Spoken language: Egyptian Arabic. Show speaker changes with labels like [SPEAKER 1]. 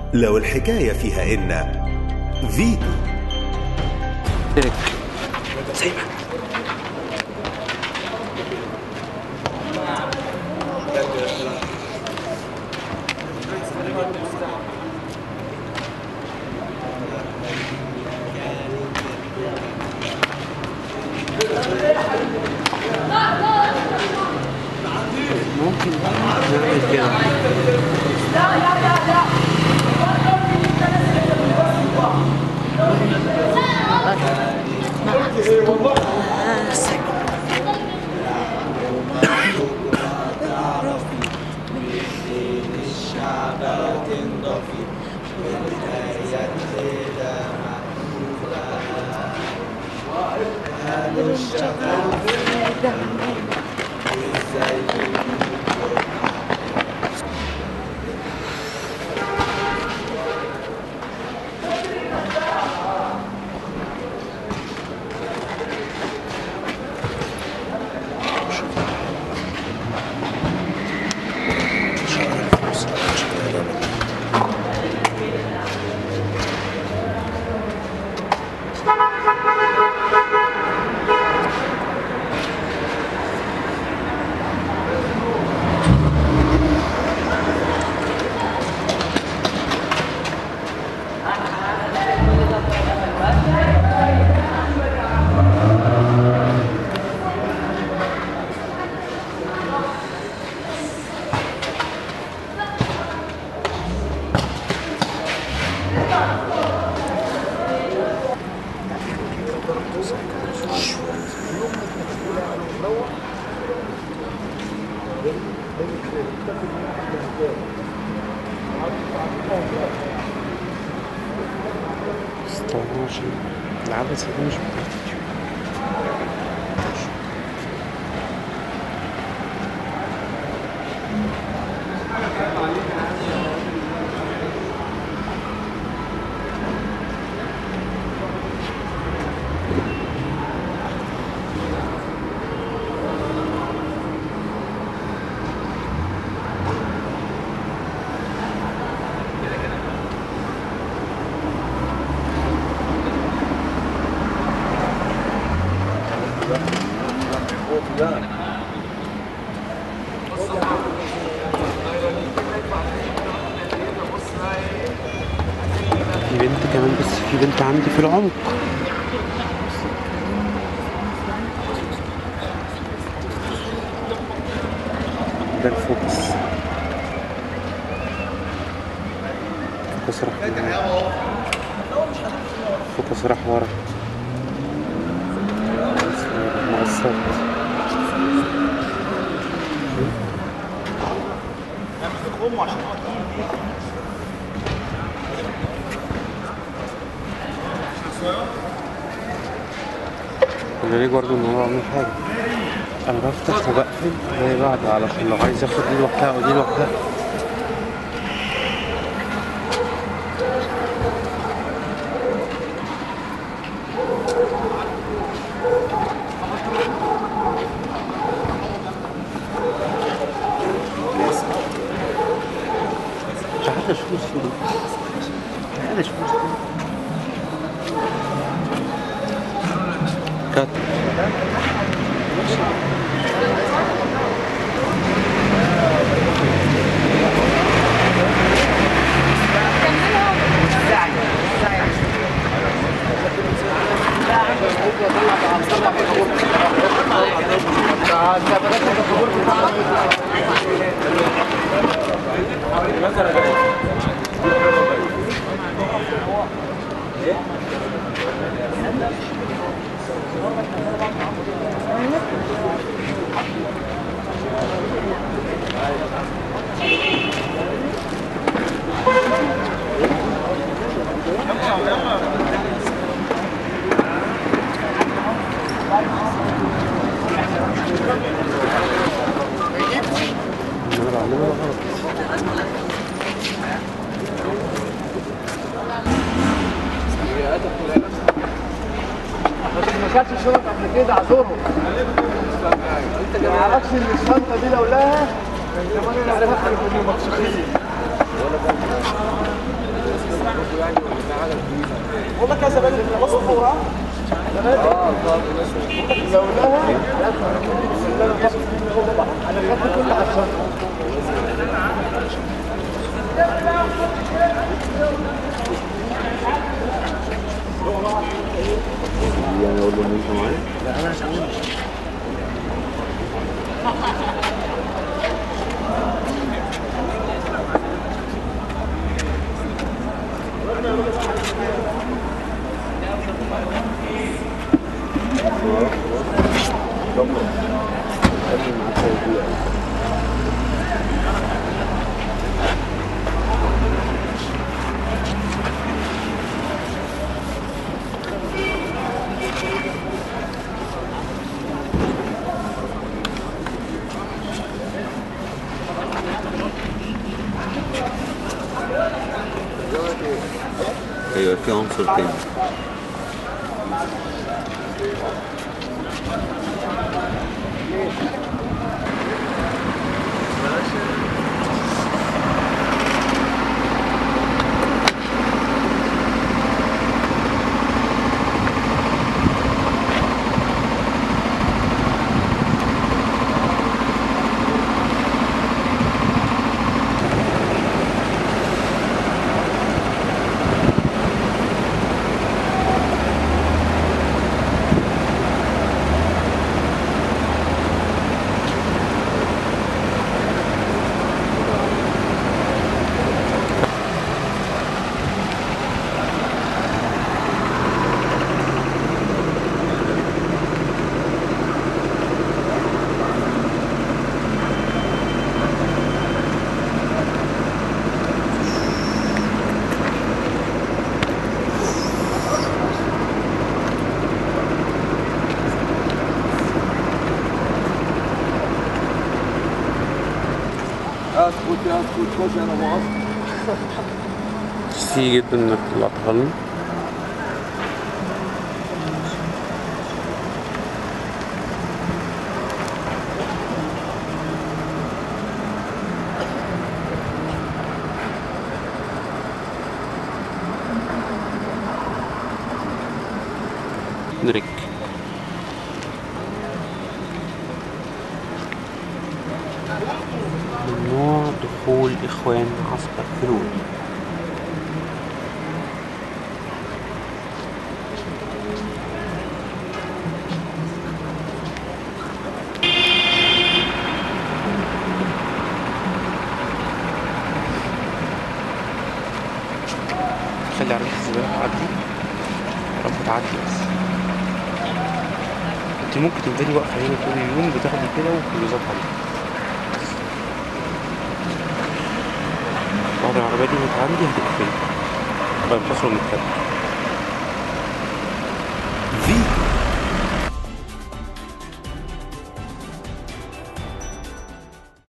[SPEAKER 1] لو الحكاية فيها إن فيتو
[SPEAKER 2] ممكن نعمل كده استنى عشان العبثة دي مش بتاعتي في بنت كمان بس في بنت عندي في العمق ده الفوكس فوكس راح ورا. فوكس راح ورا مقصات خلي برضه ان هو عامل حاجة انا بفتح وبقفل وهي بعد علشان لو عايز ياخد دي لوحدها او دي لوحدها تعالى شوف الصورة تعالى شوف الصورة كات انا بعمله غلط
[SPEAKER 3] ما شافش شنط قبل كده اعذره انت ما يعرفش ان الشنطه دي لولاها كان زمان انا دخل في المتشخصين لولاها بسم الله انا خدت كل حشرات
[SPEAKER 2] يعني اقول له ان انت معايا
[SPEAKER 4] ايوه في عنصر تاني
[SPEAKER 3] اسكت يا اسكت خش انا مؤاخذة
[SPEAKER 2] ميرسي جدا انك طلعتها لنا دريك ممنوع دخول إخوان عسكر فلول خلي عربية الزبالة تعدي يا رب تعدي بس انت ممكن تفضلي واقفة هنا طول اليوم بتاخدي كده وكلوزات عليك بعد العربية دي ما تعدي هتقفلي بعد ما تخرج من الكلب
[SPEAKER 1] فيتو